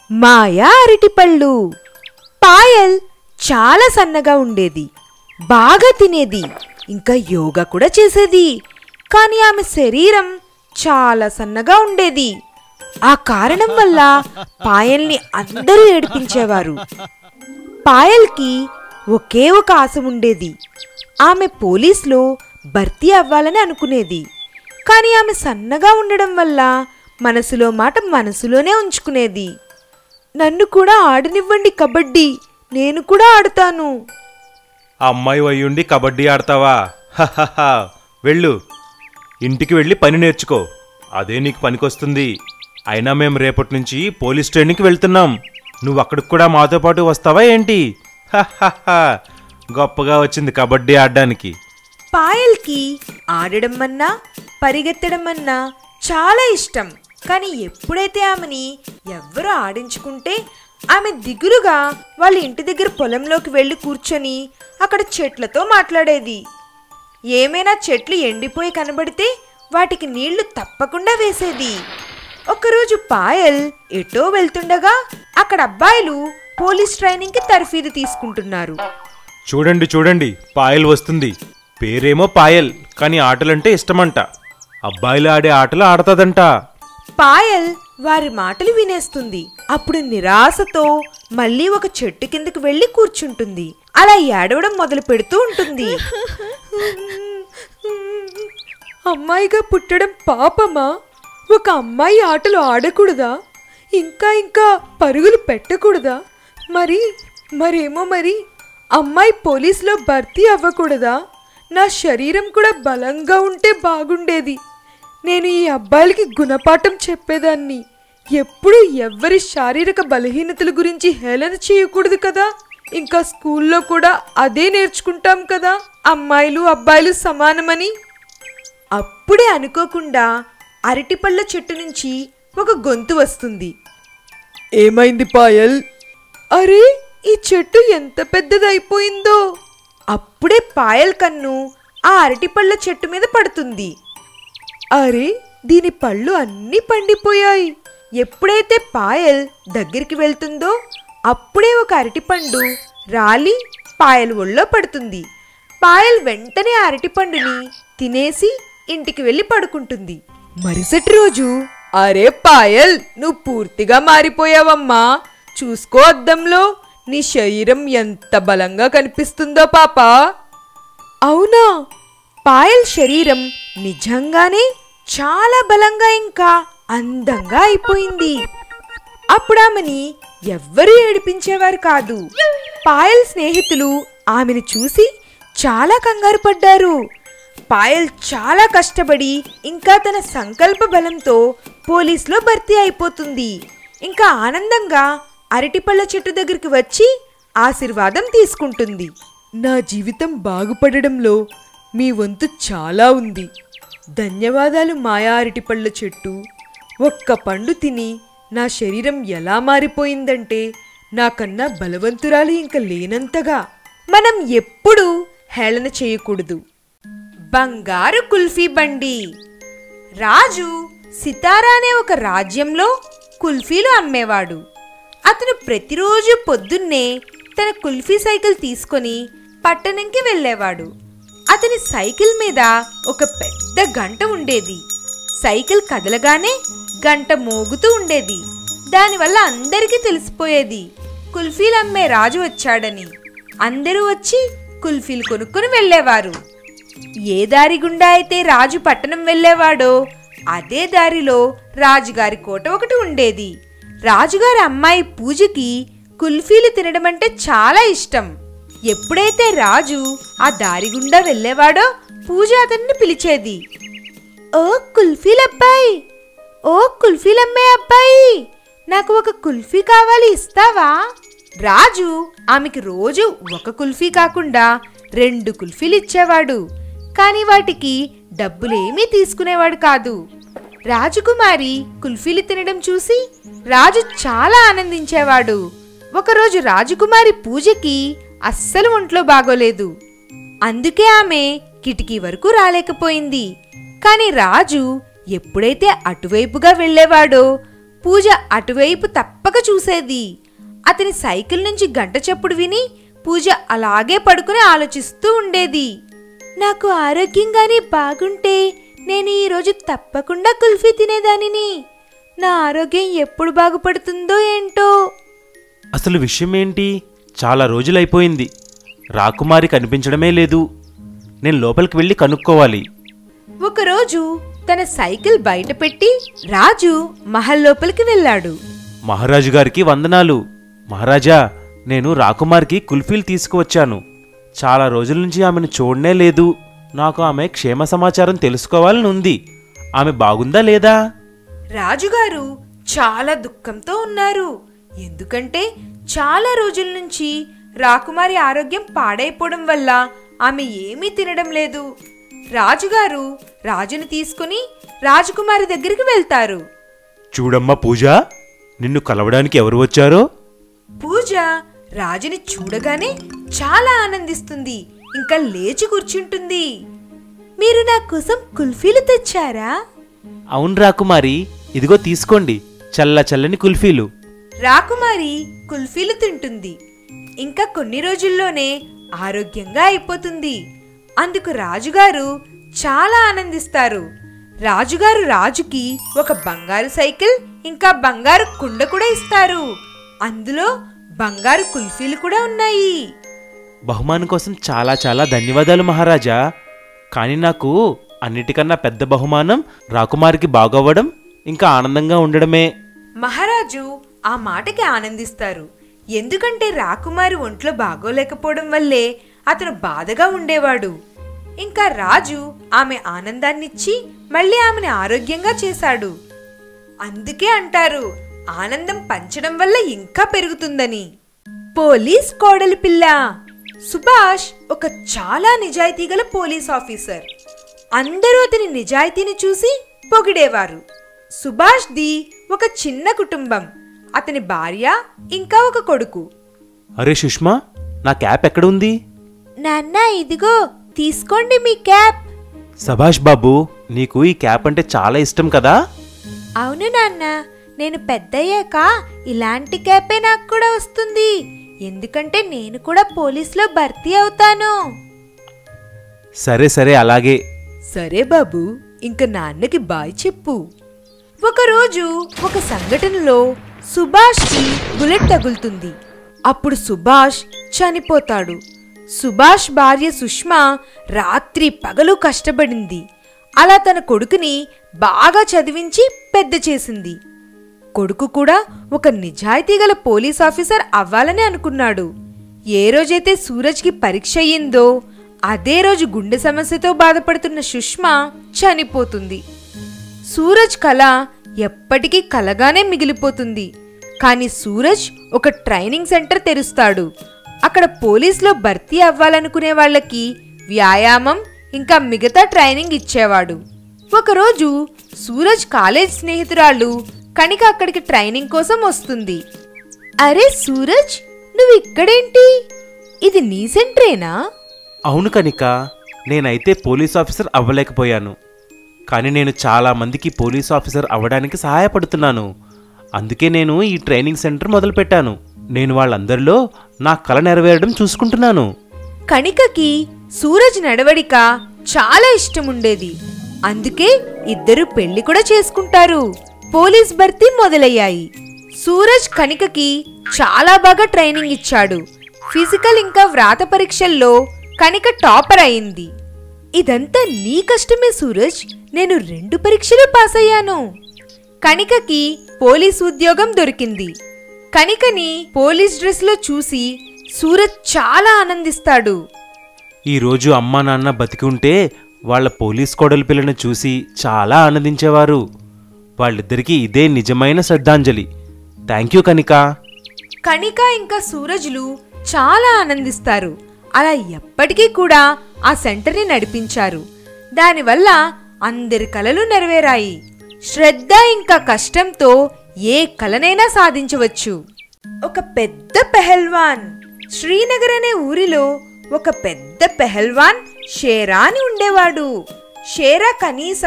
మాయా అరటిపళ్ళు పాయల్ చాలా సన్నగా ఉండేది బాగా తినేది ఇంకా యోగా కూడా చేసేది కానీ ఆమె శరీరం చాలా సన్నగా ఉండేది ఆ కారణం వల్ల పాయల్ని అందరూ ఏడిపించేవారు పాయల్కి ఒకే ఒక ఆశ ఉండేది ఆమె పోలీస్లో భర్తీ అవ్వాలని అనుకునేది కానీ ఆమె సన్నగా ఉండడం వల్ల మనసులో మాట మనసులోనే ఉంచుకునేది నన్ను కూడా ఆడనివ్వండి కబడ్డీ నేను కూడా ఆడతాను అమ్మాయి అయ్యుండి కబడ్డీ ఆడతావా హహహ. వెళ్ళు ఇంటికి వెళ్ళి పని నేర్చుకో అదే నీకు పనికొస్తుంది అయినా మేము రేపటి నుంచి పోలీస్ ట్రైనింగ్కి వెళ్తున్నాం నువ్వు అక్కడికి కూడా మాతో పాటు వస్తావా ఏంటి హహహ. గొప్పగా వచ్చింది కబడ్డీ ఆడడానికి పాయల్కి ఆడడం అన్నా పరిగెత్తడం అన్నా చాలా ఇష్టం కానీ ఎప్పుడైతే ఆమెని ఎవ్వరూ ఆడించుకుంటే ఆమె దిగులుగా వాళ్ళ ఇంటి దగ్గర పొలంలోకి వెళ్ళి కూర్చొని అక్కడ చెట్లతో మాట్లాడేది ఏమైనా చెట్లు ఎండిపోయి కనబడితే వాటికి నీళ్లు తప్పకుండా వేసేది ఒకరోజు పాయల్ ఎటో వెళ్తుండగా అక్కడ అబ్బాయిలు పోలీస్ ట్రైనింగ్కి తర్ఫీదు తీసుకుంటున్నారు చూడండి చూడండి పాయల్ వస్తుంది పేరేమో పాయల్ కానీ ఆటలంటే ఇష్టమంట అబ్బాయిలు ఆడే ఆటలు ఆడతాదంట పాయల్ వారి మాటలు వినేస్తుంది అప్పుడు నిరాశతో మళ్ళీ ఒక చెట్టు కిందకి వెళ్ళి కూర్చుంటుంది అలా ఏడవడం మొదలు పెడుతూ ఉంటుంది అమ్మాయిగా పుట్టడం పాపమా ఒక అమ్మాయి ఆటలు ఆడకూడదా ఇంకా ఇంకా పరుగులు పెట్టకూడదా మరి మరేమో మరి అమ్మాయి పోలీసులో భర్తీ అవ్వకూడదా నా శరీరం కూడా బలంగా ఉంటే బాగుండేది నేను ఈ అబ్బాయిలకి గుణపాఠం చెప్పేదాన్ని ఎప్పుడు ఎవ్వరి శారీరక బలహీనతల గురించి హేళన చేయకూడదు కదా ఇంకా స్కూల్లో కూడా అదే నేర్చుకుంటాం కదా అమ్మాయిలు అబ్బాయిలు సమానమని అప్పుడే అనుకోకుండా అరటిపళ్ళ చెట్టు నుంచి ఒక గొంతు వస్తుంది ఏమైంది పాయల్ అరే ఈ చెట్టు ఎంత పెద్దదైపోయిందో అప్పుడే పాయల్ కన్ను ఆ అరటిపళ్ళ చెట్టు మీద పడుతుంది అరే దీని పళ్ళు అన్నీ పండిపోయాయి ఎప్పుడైతే పాయల్ దగ్గరికి వెళ్తుందో అప్పుడే ఒక అరటిపండు రాలి పాయల్ ఒళ్ళో పడుతుంది పాయల్ వెంటనే ఆ అరటిపండుని తినేసి ఇంటికి వెళ్ళి పడుకుంటుంది మరుసటి రోజు అరే పాయల్ నువ్వు పూర్తిగా మారిపోయావమ్మా చూసుకో అద్దంలో నీ శరీరం ఎంత బలంగా కనిపిస్తుందో పాపా అవునా పాయల్ శరీరం నిజంగానే చాలా బలంగా ఇంకా అందంగా అయిపోయింది అప్పుడు ఆమెని ఎవ్వరూ ఏడిపించేవారు కాదు పాయల్ స్నేహితులు ఆమెను చూసి చాలా కంగారు పడ్డారు పాయల్ చాలా కష్టపడి ఇంకా తన సంకల్ప బలంతో పోలీస్లో భర్తీ అయిపోతుంది ఇంకా ఆనందంగా అరటిపళ్ళ చెట్టు దగ్గరికి వచ్చి ఆశీర్వాదం తీసుకుంటుంది నా జీవితం బాగుపడడంలో మీ వంతు చాలా ఉంది ధన్యవాదాలు మాయా అరటిపళ్ళ చెట్టు ఒక్క పండు తిని నా శరీరం ఎలా మారిపోయిందంటే నాకన్నా బలవంతురాలు ఇంక లేనంతగా మనం ఎప్పుడూ హేళన చేయకూడదు బంగారు కుల్ఫీ బండి రాజు సితారా అనే ఒక రాజ్యంలో కుల్ఫీలు అమ్మేవాడు అతను ప్రతిరోజు పొద్దున్నే తన కుల్ఫీ సైకిల్ తీసుకొని పట్టణంకి వెళ్ళేవాడు అతని సైకిల్ మీద ఒక పెద్ద గంట ఉండేది సైకిల్ కదలగానే గంట మోగుతూ ఉండేది దానివల్ల అందరికీ తెలిసిపోయేది కుల్ఫీలు అమ్మే రాజు వచ్చాడని అందరూ వచ్చి కుల్ఫీలు కొనుక్కొని వెళ్ళేవారు ఏ దారి గుండా అయితే రాజు పట్టణం వెళ్ళేవాడో అదే దారిలో రాజుగారి కోట ఒకటి ఉండేది రాజుగారి అమ్మాయి పూజకి కుల్ఫీలు తినడం అంటే చాలా ఇష్టం ఎప్పుడైతే రాజు ఆ దారి గుండా వెళ్ళేవాడో పూజ అతన్ని పిలిచేది ఓ కుల్ఫీలబ్బాయి ఓ కుల్ఫీలమ్మే అబ్బాయి నాకు ఒక కుల్ఫీ కావాలి ఇస్తావా రాజు ఆమెకి రోజు ఒక కుల్ఫీ కాకుండా రెండు కుల్ఫీలు ఇచ్చేవాడు కానీ వాటికి డబ్బులేమీ తీసుకునేవాడు కాదు రాజకుమారి కుల్ఫీలు తినడం చూసి రాజు చాలా ఆనందించేవాడు ఒకరోజు రాజకుమారి పూజకి అస్సలు ఒంట్లో బాగోలేదు అందుకే ఆమె కిటికీ వరకు రాలేకపోయింది కాని రాజు ఎప్పుడైతే అటువైపుగా వెళ్ళేవాడో పూజ అటువైపు తప్పక చూసేది అతని సైకిల్ నుంచి గంట చప్పుడు విని పూజ అలాగే పడుకుని ఆలోచిస్తూ ఉండేది నాకు ఆరోగ్యంగానే బాగుంటే నేను ఈరోజు తప్పకుండా కుల్ఫీ తినేదానిని నా ఆరోగ్యం ఎప్పుడు బాగుపడుతుందో ఏంటో అసలు విషయం ఏంటి చాలా రోజులైపోయింది రాకుమారి కనిపించడమే లేదు నేను లోపలికి వెళ్ళి కనుక్కోవాలి ఒకరోజు తన సైకిల్ బయట పెట్టి రాజు మహల్ లోపలికి వెళ్ళాడు మహారాజు గారికి వందనాలు మహారాజా నేను రాకుమార్కి కుల్ఫీలు తీసుకువచ్చాను చాలా రోజుల నుంచి ఆమెను చూడనే లేదు నాకు ఆమె క్షేమ సమాచారం తెలుసుకోవాలని ఉంది ఆమె బాగుందా లేదా రాజుగారు చాలా దుఃఖంతో ఉన్నారు ఎందుకంటే చాలా రోజుల నుంచి రాకుమారి ఆరోగ్యం పాడైపోవడం వల్ల ఆమె ఏమీ తినడం లేదు రాజుగారు రాజుని తీసుకుని రాజకుమారి దగ్గరికి వెళ్తారు చూడమ్మా పూజ నిన్ను కలవడానికి ఎవరు వచ్చారో పూజ రాజుని చూడగానే చాలా ఆనందిస్తుంది ఇంకా లేచి కూర్చుంటుంది మీరు నా కోసం కుల్ఫీలు తెచ్చారా అవును రాకుమారి ఇదిగో తీసుకోండి చల్ల చల్లని కుల్ఫీలు రాకుమారి కుల్ఫీలు తింటుంది ఇంకా కొన్ని రోజుల్లోనే ఆరోగ్యంగా అయిపోతుంది అందుకు రాజుగారు చాలా ఆనందిస్తారు రాజుగారు రాజుకి ఒక బంగారు సైకిల్ ఇంకా బంగారు కుండ కూడా ఇస్తారు అందులో బంగారు కుల్ఫీలు కూడా ఉన్నాయి బహుమానం కోసం చాలా చాలా ధన్యవాదాలు మహారాజా కానీ నాకు అన్నిటికన్నా పెద్ద బహుమానం రాకుమారికి బాగవ్వడం ఇంకా ఆనందంగా ఉండడమే మహారాజు ఆ మాటకి ఆనందిస్తారు ఎందుకంటే రాకుమారి ఒంట్లో బాగోలేకపోవడం వల్లే అతను బాధగా ఉండేవాడు ఇంకా రాజు ఆమె ఆనందాన్నిచ్చి మళ్ళీ ఆమెను ఆరోగ్యంగా చేశాడు అందుకే అంటారు ఆనందం పంచడం వల్ల ఇంకా పెరుగుతుందని పోలీస్ కోడలి పిల్ల సుభాష్ ఒక చాలా నిజాయితీ గల పోలీస్ ఆఫీసర్ అందరూ అతని నిజాయితీని చూసి పొగిడేవారు సుభాష్ ది ఒక చిన్న కుటుంబం అతని భార్య ఇంకా ఒక కొడుకు అరే సుష్మా నా క్యాప్ ఎక్కడ ఉంది నాన్న ఇదిగో తీసుకోండి మీ క్యాప్ సభాష్ బాబు నీకు ఈ క్యాప్ అంటే చాలా ఇష్టం కదా అవును నాన్న నేను పెద్దయ్యాక ఇలాంటి క్యాపే నాకు కూడా వస్తుంది ఎందుకంటే నేను కూడా పోలీస్లో భర్తీ అవుతాను సరే సరే అలాగే సరే బాబు ఇంక నాన్నకి బాయ్ చెప్పు ఒకరోజు ఒక సంఘటనలో సుభాష్కి బుల్లెట్ తగులుతుంది అప్పుడు సుభాష్ చనిపోతాడు సుభాష్ భార్య సుష్మా రాత్రి పగలు కష్టపడింది అలా తన కొడుకుని బాగా చదివించి పెద్ద చేసింది కొడుకు కూడా ఒక నిజాయితీ గల పోలీస్ ఆఫీసర్ అవ్వాలని అనుకున్నాడు ఏ రోజైతే సూరజ్కి పరీక్ష అయ్యిందో అదే రోజు గుండె సమస్యతో బాధపడుతున్న సుష్మా చనిపోతుంది సూరజ్ కళ ఎప్పటికీ కలగానే మిగిలిపోతుంది కానీ సూరజ్ ఒక ట్రైనింగ్ సెంటర్ తెరుస్తాడు అక్కడ పోలీసులో భర్తీ అవ్వాలనుకునే వాళ్ళకి వ్యాయామం ఇంకా మిగతా ట్రైనింగ్ ఇచ్చేవాడు ఒకరోజు సూరజ్ కాలేజ్ స్నేహితురాలు కనిక అక్కడికి ట్రైనింగ్ కోసం వస్తుంది అరే సూరజ్ నువ్వు ఇక్కడేంటి ఇది నీ సెంటరేనా అవును కనిక నేనైతే పోలీస్ ఆఫీసర్ అవ్వలేకపోయాను కానీ నేను చాలా మందికి పోలీస్ ఆఫీసర్ అవ్వడానికి సహాయపడుతున్నాను అందుకే నేను ఈ ట్రైనింగ్ సెంటర్ మొదలుపెట్టాను నేను వాళ్ళందరిలో నా కళ నెరవేరడం చూసుకుంటున్నాను కణికకి సూరజ్ నడవడిక చాలా ఇష్టముండేది అందుకే ఇద్దరు పెళ్లి కూడా చేసుకుంటారు పోలీస్ భర్తీ మొదలయ్యాయి సూరజ్ కణికకి చాలా బాగా ట్రైనింగ్ ఇచ్చాడు ఫిజికల్ ఇంకా వ్రాత పరీక్షల్లో కణిక టాపర్ అయింది ఇదంతా నీ కష్టమే సూరజ్ నేను రెండు పరీక్షలు పాస్ అయ్యాను కణికకి పోలీస్ ఉద్యోగం దొరికింది కణికని పోలీస్ డ్రెస్లో చూసి సూరజ్ చాలా ఆనందిస్తాడు ఈరోజు అమ్మా నాన్న బతికి ఉంటే వాళ్ళ పోలీస్ కోడలి పిల్లను చూసి చాలా ఆనందించేవారు వాళ్ళిద్దరికీ ఇదే నిజమైన శ్రద్ధాంజలి థ్యాంక్ యూ కనిక కణిక ఇంకా సూరజ్లు చాలా ఆనందిస్తారు అలా ఎప్పటికీ కూడా ఆ సెంటర్ని నడిపించారు దానివల్ల అందరి కలలు నెరవేరాయి శ్రద్ధ ఇంకా కష్టంతో ఏ కలనైనా సాధించవచ్చు ఒక పెద్ద పెహల్వాన్ శ్రీనగర్ అనే ఊరిలో ఒక పెద్ద పెహల్వాన్ షేరా అని ఉండేవాడు షేరా కనీసం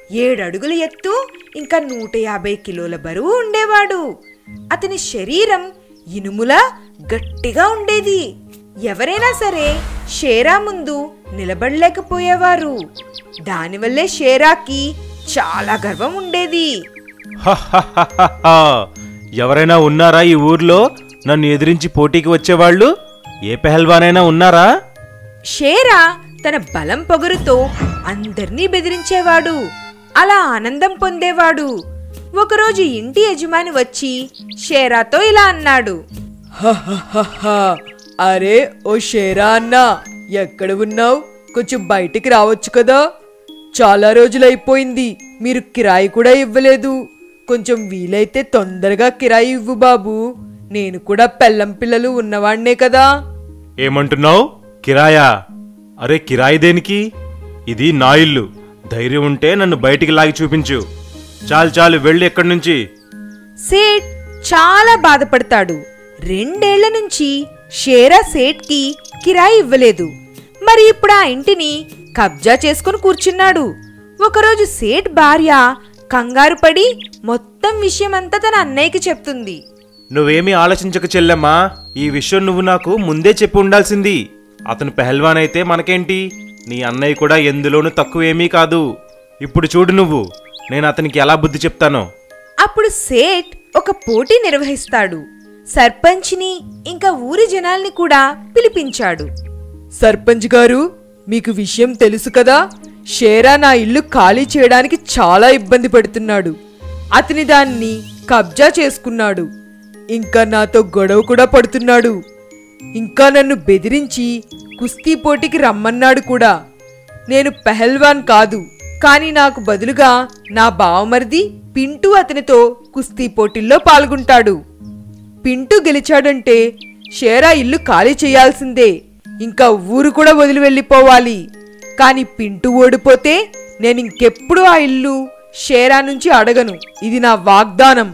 ఏడడుగుల ఎత్తు ఇంకా నూట యాభై కిలోల బరువు ఉండేవాడు అతని శరీరం ఇనుములా గట్టిగా ఉండేది ఎవరైనా సరే షేరా ముందు నిలబడలేకపోయేవారు దానివల్లే షేరాకి చాలా గర్వం ఉండేది హహహహహ. ఎవరైనా ఉన్నారా ఈ ఊర్లో నన్ను ఎదిరించి పోటీకి వచ్చేవాళ్ళు ఏ పెహల్వానైనా ఉన్నారా షేరా తన బలం పొగరుతో అందర్నీ బెదిరించేవాడు అలా ఆనందం పొందేవాడు ఒకరోజు ఇంటి యజమాని వచ్చి షేరాతో ఇలా అన్నాడు హహహహ. అరే ఓ షేరా అన్నా ఎక్కడ ఉన్నావు కొంచెం బయటికి రావచ్చు కదా చాలా రోజులైపోయింది మీరు కిరాయి కూడా ఇవ్వలేదు కొంచెం వీలైతే తొందరగా కిరాయి ఇవ్వు బాబు నేను కూడా పెళ్ళం పిల్లలు ఉన్నవాణ్ణే కదా ఏమంటున్నావు కిరాయా అరే కిరాయి దేనికి ఇది నా ఇల్లు ధైర్యం ఉంటే నన్ను బయటికి లాగి చూపించు చాలు చాలు వెళ్ళి ఎక్కడి నుంచి సేట్ చాలా బాధపడతాడు రెండేళ్ల నుంచి షేరా సేట్కి కిరాయి ఇవ్వలేదు మరి ఇప్పుడు ఆ ఇంటిని కబ్జా చేసుకుని కూర్చున్నాడు ఒకరోజు సేట్ భార్య కంగారు పడి మొత్తం విషయమంతా తన అన్నయ్యకి చెప్తుంది నువ్వేమీ ఆలోచించక చెల్లెమ్మా ఈ విషయం నువ్వు నాకు ముందే చెప్పి ఉండాల్సింది అతను పెహల్వాన్ అయితే మనకేంటి నీ అన్నయ్య కూడా ఎందులోనూ తక్కువేమీ కాదు ఇప్పుడు చూడు నువ్వు నేను అతనికి ఎలా బుద్ధి చెప్తానో అప్పుడు సేట్ ఒక పోటీ నిర్వహిస్తాడు సర్పంచ్ని ఇంకా ఊరి జనాల్ని కూడా పిలిపించాడు సర్పంచ్ గారు మీకు విషయం తెలుసు కదా షేరా నా ఇల్లు ఖాళీ చేయడానికి చాలా ఇబ్బంది పడుతున్నాడు అతని దాన్ని కబ్జా చేసుకున్నాడు ఇంకా నాతో గొడవ కూడా పడుతున్నాడు ఇంకా నన్ను బెదిరించి కుస్తీ పోటీకి రమ్మన్నాడు కూడా నేను పెహల్వాన్ కాదు కానీ నాకు బదులుగా నా బావమరిది పింటూ అతనితో కుస్తీ పోటీల్లో పాల్గొంటాడు పింటూ గెలిచాడంటే షేరా ఇల్లు ఖాళీ చేయాల్సిందే ఇంకా ఊరు కూడా వదిలి వెళ్ళిపోవాలి కానీ పింటూ ఓడిపోతే నేను ఇంకెప్పుడు ఆ ఇల్లు షేరా నుంచి అడగను ఇది నా వాగ్దానం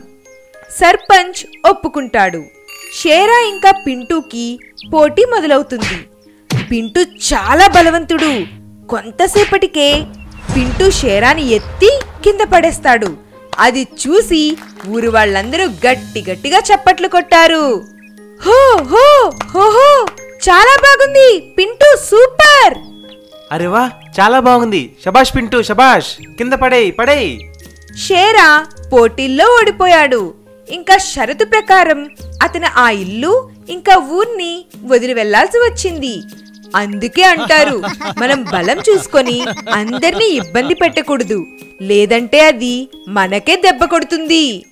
సర్పంచ్ ఒప్పుకుంటాడు షేరా ఇంకా పింటూకి పోటీ మొదలవుతుంది పింటూ చాలా బలవంతుడు కొంతసేపటికే పింటూ షేరాని ఎత్తి కింద పడేస్తాడు అది చూసి ఊరి వాళ్ళందరూ గట్టి గట్టిగా చప్పట్లు కొట్టారు హో హో హో హో చాలా బాగుంది పింటూ సూపర్ అరే వా చాలా బాగుంది శబాష్ పింటూ శబాష్ కింద పడేయ్ పడేయ్ షేరా పోటీల్లో ఓడిపోయాడు ఇంకా షరతు ప్రకారం అతను ఆ ఇల్లు ఇంకా ఊర్ని వదిలి వెళ్లాల్సి వచ్చింది అందుకే అంటారు మనం బలం చూసుకొని అందరినీ ఇబ్బంది పెట్టకూడదు లేదంటే అది మనకే దెబ్బ కొడుతుంది